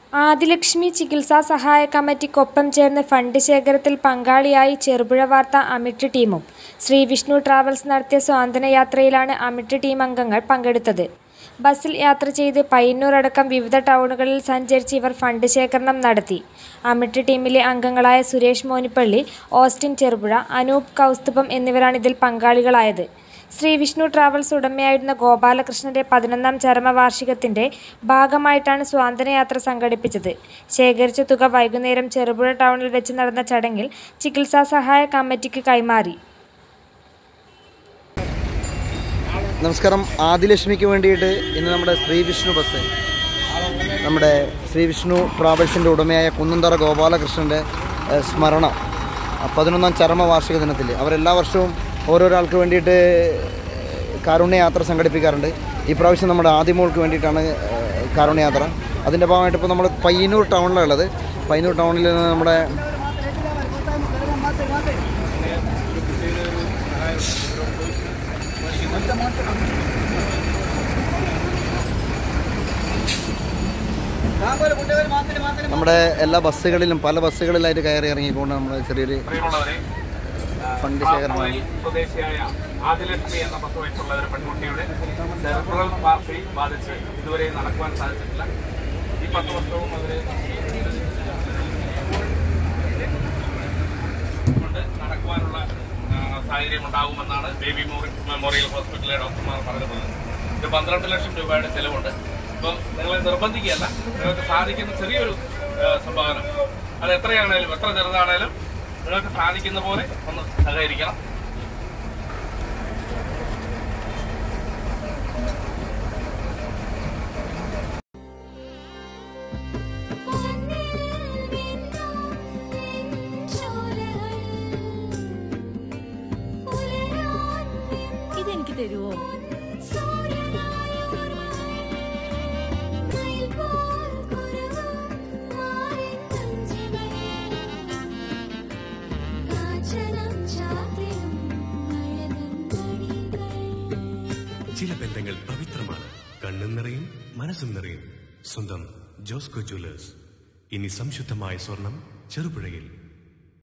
ആദിലക്ഷ്മി ചികിത്സാ സഹായ കമ്മിറ്റിക്കൊപ്പം ചേർന്ന് ഫണ്ട് ശേഖരത്തിൽ പങ്കാളിയായി ചെറുപുഴ വാർത്ത അമിട്ട് ടീമും ശ്രീവിഷ്ണു ട്രാവൽസ് നടത്തിയ സ്വാതന്ത്ര്യ യാത്രയിലാണ് അമിട്ട് ടീം അംഗങ്ങൾ പങ്കെടുത്തത് ബസ്സിൽ യാത്ര ചെയ്ത് പയ്യന്നൂർ അടക്കം വിവിധ ടൗണുകളിൽ സഞ്ചരിച്ച് ഇവർ ഫണ്ട് ശേഖരണം നടത്തി അമിട്ട് ടീമിലെ അംഗങ്ങളായ സുരേഷ് മോനിപ്പള്ളി ഓസ്റ്റിൻ ചെറുപുഴ അനൂപ് കൗസ്തുഭം എന്നിവരാണ് ഇതിൽ പങ്കാളികളായത് ശ്രീ വിഷ്ണു ട്രാവൽസ് ഉടമയായിരുന്ന ഗോപാലകൃഷ്ണന്റെ പതിനൊന്നാം ചരമവാർഷികത്തിന്റെ ഭാഗമായിട്ടാണ് സ്വാതന്ത്ര്യയാത്ര സംഘടിപ്പിച്ചത് ശേഖരിച്ച തുക വൈകുന്നേരം ചെറുപുഴ ടൗണിൽ വെച്ച് നടന്ന ചടങ്ങിൽ ചികിത്സാ സഹായ കമ്മിറ്റിക്ക് കൈമാറി നമസ്കാരം ആദിലക്ഷ്മിക്ക് വേണ്ടിയിട്ട് ഇന്ന് നമ്മുടെ ശ്രീവിഷ്ണു ബസ് നമ്മുടെ ശ്രീവിഷ്ണു ട്രാവൽസിൻ്റെ ഉടമയായ കുന്നന്തറ ഗോപാലകൃഷ്ണൻ്റെ ഏഹ്, സ്മരണ ആ, പതിനൊന്നാം ചരമ വാർഷിക ദിനത്തിൽ അവരെല്ലാ വർഷവും ഓരോരാൾക്ക് വേണ്ടിയിട്ട് കാരുണ്യയാത്ര സംഘടിപ്പിക്കാറുണ്ട് ഈ പ്രാവശ്യം നമ്മുടെ ആദിമോൾക്ക് വേണ്ടിയിട്ടാണ് ഏഹ്, കാരുണ്യയാത്ര അതിൻ്റെ ഭാഗമായിട്ട് ഇപ്പോൾ നമ്മൾ പയ്യന്നൂർ ടൗണിലാണ് ഉള്ളത് പയ്യന്നൂർ ടൗണിൽ നിന്ന് നമ്മുടെ നമ്മുടെ എല്ലാ ബസ്സുകളിലും പല ബസ്സുകളിലായിട്ട് കയറി ഇറങ്ങിക്കൊണ്ട് നമ്മൾ ചെറിയൊരു പ്രിയമുള്ളവരെ ഫണ്ട് ആ, ശേഖരണം പാപ്പുവയിൽ സ്വദേശിയായ ആദിലക്ഷ്മി എന്ന പത്ത് വയസ്സുള്ള ഒരു പെൺകുട്ടിയുടെ സെറിബ്രൽ പാർട്ടി ബാധിച്ച് ഇതുവരെ നടക്കുവാൻ സാധിച്ചിട്ടില്ല ഈ പത്ത് വർഷവും അവര് കൊണ്ട് നടക്കുവാനുള്ള ആ, സാഹചര്യം ഉണ്ടാകുമെന്നാണ് ബേബി മോറി- മെമ്മോറിയൽ ഹോസ്പിറ്റലിലെ ഡോക്ടർമാർ പറഞ്ഞത് ഇത് പന്ത്രണ്ട് ലക്ഷം രൂപയുടെ ചെലവുണ്ട് ഇപ്പം നിങ്ങളെ നിർബന്ധിക്കുകയല്ല നിങ്ങൾക്ക് സാധിക്കുന്ന ചെറിയൊരു ആ, സംഭാവന അത് എത്രയാണേലും എത്ര ചെറുതാണേലും നിങ്ങൾക്ക് സാധിക്കുന്ന പോലെ ഒന്ന് സഹകരിക്കണം ഇതെനിക്ക് തരുവോ ചില ബന്ധങ്ങൾ പവിത്രമാണ് കണ്ണും നിറയും മനസ്സും നിറയും സ്വന്തം ജോസ്കോ ജ്വല്ലേഴ്സ് ഇനി സംശുദ്ധമായ സ്വർണം ചെറുപുഴയിൽ